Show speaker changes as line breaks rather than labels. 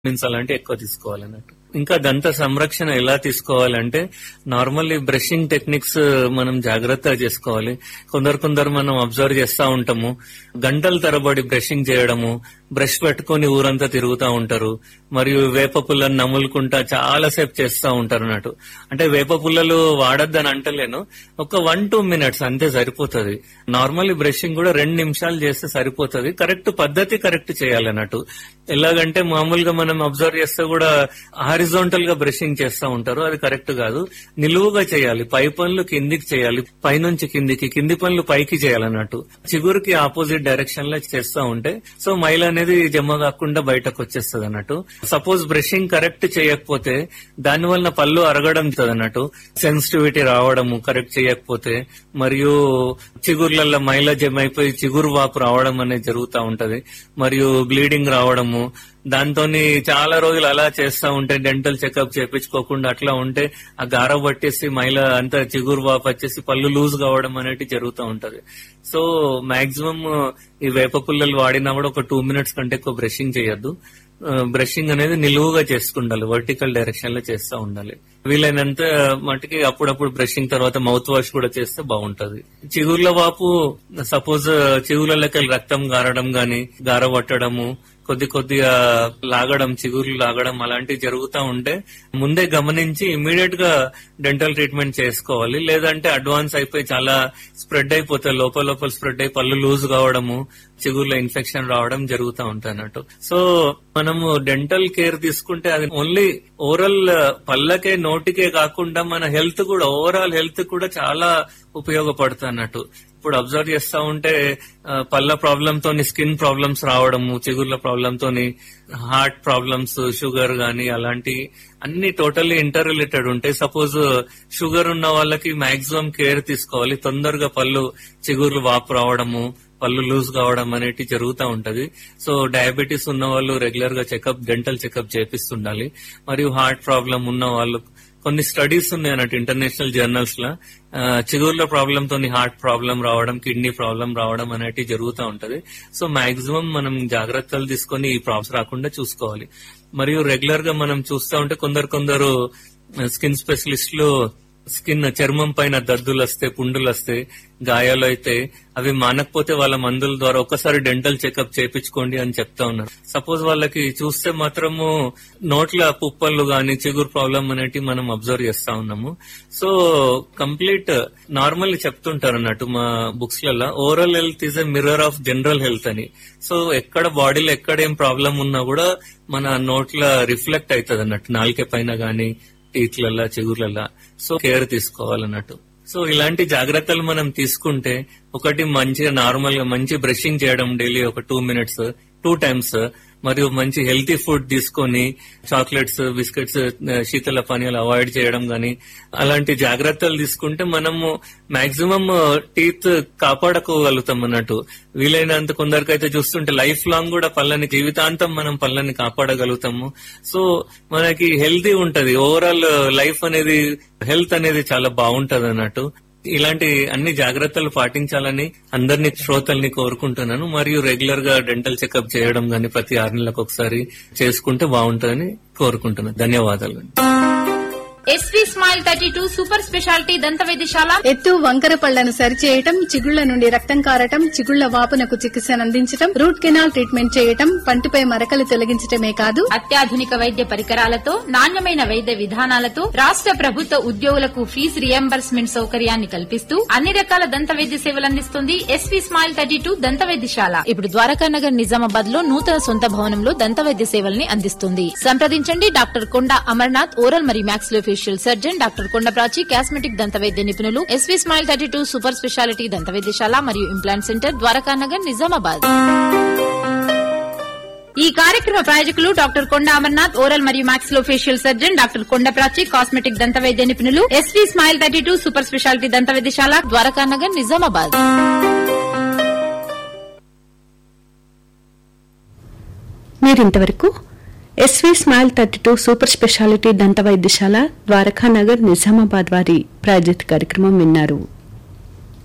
vitamins అలాంటివి ఎక్కువ తీసుకోవాలన్నట్టు ఇంకా దంత సంరక్షణ ఎలా తీసుకోవాలంటే నార్మల్లీ బ్రషింగ్ టెక్నిక్స్ మనం జాగ్రత్తగా చేసుకోవాలి కొందరు కొందరు మనం అబ్జర్వ్ చేస్తా ఉంటాము గంటల తరబడి బ్రషింగ్ చేయడము బ్రష్ పెట్టుకొని ఊరంతా తిరుగుతూ ఉంటారు మరియు వేప పుల్లను నములుకుంటా చాలా సేపు చేస్తూ ఉంటారు అన్నట్టు అంటే వేప పుల్లలు వాడొద్దని అంటలేను ఒక వన్ టూ మినిట్స్ అంతే సరిపోతుంది నార్మల్లీ బ్రషింగ్ కూడా రెండు నిమిషాలు చేస్తే సరిపోతుంది కరెక్ట్ పద్ధతి కరెక్ట్ చేయాలన్నట్టు ఎలాగంటే మామూలుగా మనం అబ్జర్వ్ చేస్తే కూడా హారిజోంటల్ గా బ్రషింగ్ చేస్తూ ఉంటారు అది కరెక్ట్ కాదు నిలువుగా చేయాలి పై పనులు కిందికి చేయాలి పైనుంచి కిందికి కింది పనులు పైకి చేయాలన్నట్టు చిగురుకి ఆపోజిట్ డైరెక్షన్ లో చేస్తూ ఉంటే సో మైల్ అనేది జమ కాకుండా బయటకు వచ్చేస్తుంది అన్నట్టు సపోజ్ బ్రషింగ్ కరెక్ట్ చేయకపోతే దాని వలన పళ్ళు అరగడం అన్నట్టు సెన్సిటివిటీ రావడము కరెక్ట్ చేయకపోతే మరియు చిగుర్లలో మైల జమ అయిపోయి చిగురు వాపు రావడం అనేది జరుగుతూ ఉంటది మరియు బ్లీడింగ్ రావడము దాంతో చాలా రోజులు అలా చేస్తా ఉంటే డెంటల్ చెకప్ చేపించుకోకుండా అట్లా ఉంటే ఆ గార పట్టేసి మైల అంతా చిగురు వాపు వచ్చేసి పళ్ళు లూజ్ కావడం అనేది జరుగుతూ ఉంటది సో మాక్సిమం ఈ వేప పుల్లలు వాడినా కూడా ఒక టూ మినిట్స్ కంటే ఎక్కువ బ్రషింగ్ చేయొద్దు బ్రషింగ్ అనేది నిలువుగా చేసుకుండాలి వర్టికల్ డైరెక్షన్ లో చేస్తూ ఉండాలి వీలైనంత మటుకి అప్పుడప్పుడు బ్రషింగ్ తర్వాత మౌత్ వాష్ కూడా చేస్తే బాగుంటది చిగుర్ల వాపు సపోజ్ చిగుర్లకి రక్తం గారడం గాని గార పట్టడము కొద్ది కొద్దిగా లాగడం చిగుర్లు లాగడం అలాంటివి జరుగుతూ ఉంటే ముందే గమనించి ఇమీడియట్ గా డెంటల్ ట్రీట్మెంట్ చేసుకోవాలి లేదంటే అడ్వాన్స్ అయిపోయి చాలా స్ప్రెడ్ అయిపోతాయి లోపల లోపల స్ప్రెడ్ అయి పళ్ళు లూజ్ కావడము చిగుర్లో ఇన్ఫెక్షన్ రావడం జరుగుతూ ఉంటాయి అన్నట్టు సో మనము డెంటల్ కేర్ తీసుకుంటే అది ఓన్లీ ఓవరాల్ పళ్ళకే నోటికే కాకుండా మన హెల్త్ కూడా ఓవరాల్ హెల్త్ కూడా చాలా ఉపయోగపడుతుంది అన్నట్టు ఇప్పుడు అబ్జర్వ్ చేస్తా ఉంటే పళ్ళ ప్రాబ్లమ్ తోని స్కిన్ ప్రాబ్లమ్స్ రావడము చిగుర్ల ప్రాబ్లమ్ తోని హార్ట్ ప్రాబ్లమ్స్ షుగర్ గానీ అలాంటి అన్ని టోటల్లీ ఇంటర్ రిలేటెడ్ ఉంటాయి సపోజ్ షుగర్ ఉన్న వాళ్ళకి మాక్సిమం కేర్ తీసుకోవాలి తొందరగా పళ్ళు చిగుర్లు వాపు రావడము పళ్ళు లూజ్ కావడం అనేటి జరుగుతూ ఉంటది సో డయాబెటీస్ ఉన్న వాళ్ళు రెగ్యులర్ గా చెకప్ డెంటల్ చెకప్ చేపిస్తుండాలి మరియు హార్ట్ ప్రాబ్లం ఉన్న వాళ్ళు కొన్ని స్టడీస్ ఉన్నాయి అన్నట్టు ఇంటర్నేషనల్ జర్నల్స్ లో చిగుర్ల ప్రాబ్లం తోని హార్ట్ ప్రాబ్లం రావడం కిడ్నీ ప్రాబ్లం రావడం అనేటి జరుగుతూ ఉంటది సో మాక్సిమం మనం జాగ్రత్తలు తీసుకొని ఈ ప్రాబ్లమ్స్ రాకుండా చూసుకోవాలి మరియు రెగ్యులర్ గా మనం చూస్తూ ఉంటే కొందరు కొందరు స్కిన్ స్పెషలిస్టులు స్కిన్ చర్మం పైన దద్దులు వస్తే పుండులు వస్తే గాయాలు అయితే అవి మానకపోతే వాళ్ళ మందుల ద్వారా ఒకసారి డెంటల్ చెకప్ చేపించుకోండి అని చెప్తా ఉన్నారు సపోజ్ వాళ్ళకి చూస్తే మాత్రము నోట్ల పుప్పలు గాని చిగురు ప్రాబ్లం అనేటి మనం అబ్జర్వ్ చేస్తా ఉన్నాము సో కంప్లీట్ నార్మల్ చెప్తుంటారు అన్నట్టు మా బుక్స్ లలో overall health is a mirror of general health అని సో ఎక్కడ బాడీలో ఎక్కడ ఏం ప్రాబ్లం ఉన్నా కూడా మన నోట్ల రిఫ్లెక్ట్ అవుతుంది అన్నట్టు నాలుక పైన గాని టీత్లల్లా చిగుర్లల్లా సో కేర్ తీసుకోవాలన్నట్టు సో ఇలాంటి జాగ్రత్తలు మనం తీసుకుంటే ఒకటి మంచిగా నార్మల్ గా మంచి బ్రషింగ్ చేయడం డైలీ ఒక టూ మినిట్స్ టూ టైమ్స్ మరియు మంచి హెల్తీ ఫుడ్ తీసుకొని చాక్లెట్స్ బిస్కెట్స్ శీతల పానీయాలు అవాయిడ్ చేయడం గాని అలాంటి జాగ్రత్తలు తీసుకుంటే మనము మాక్సిమం టీత్ కాపాడుకోగలుగుతాం అన్నట్టు వీలైనంత కొందరికైతే చూస్తుంటే లైఫ్ లాంగ్ కూడా పళ్ళని జీవితాంతం మనం పళ్ళని కాపాడగలుగుతాము సో మనకి హెల్తీ ఉంటది ఓవరాల్ లైఫ్ అనేది హెల్త్ అనేది చాలా బాగుంటది అన్నట్టు ఇలాంటి అన్ని జాగ్రత్తలు పాటించాలని అందరినీ శ్రోతల్ని కోరుకుంటున్నాను మరియు రెగ్యులర్ గా డెంటల్ చెకప్ చేయడం గాని ప్రతి ఆరు నెలలకు ఒకసారి చేసుకుంటే బాగుంటుందని కోరుకుంటున్నాను ధన్యవాదాలు
SV smile thirty two super speciality దంత వైద్యశాల
ఎత్తు వంకర పళ్లను సరిచేయటం చిగుళ్ల నుండి రక్తం కారటం చిగుళ్ల వాపునకు చికిత్సను అందించటం రూట్ కెనాల్ ట్రీట్మెంట్ చేయటం పంటిపై మరకలు తొలగించటమే కాదు
అత్యాధునిక వైద్య పరికరాలతో నాణ్యమైన వైద్య విధానాలతో రాష్ట్ర ప్రభుత్వ ఉద్యోగులకు ఫీజు రియంబర్స్మెంట్ సౌకర్యాన్ని కల్పిస్తూ అన్ని రకాల దంత వైద్య సేవలు అందిస్తుంది ఎస్వి స్మైల్ థర్టీ టూ దంత వైద్యశాల ఇప్పుడు ద్వారకా నగర్ నిజామాబాద్ లో నూతన సొంత భవనంలో దంత వైద్య సేవల్ని అందిస్తుంది సంప్రదించండి డాక్టర్ కొండ అమర్నాథ్ ఓరల్ మరియు maxillofacial surgeon doctor Kondaprachi cosmetic దంత వైద్య నిపుణులు SV smile thirty two super speciality దంత వైద్యశాల మరియు ఇంప్లాంట్ సెంటర్ ద్వారకా నగర్ నిజామాబాద్ ఈ కార్యక్రమ ప్రాయోజకులు డాక్టర్ కొండ అమర్నాథ్ ఓరల్ మరియు మాక్సిలో ఫేషియల్ సర్జన్ డాక్టర్ కొండ ప్రాచి కాస్మెటిక్ దంత వైద్య నిపుణులు SV smile thirty two super speciality దంత వైద్యశాల ద్వారకా నగర్ నిజామాబాద్
మీరింతవరకు SV smile thirty two super speciality దంత వైద్యశాల ద్వారకానగర్ నిజామాబాద్ వారి ప్రాజెక్ట్ కార్యక్రమం విన్నారు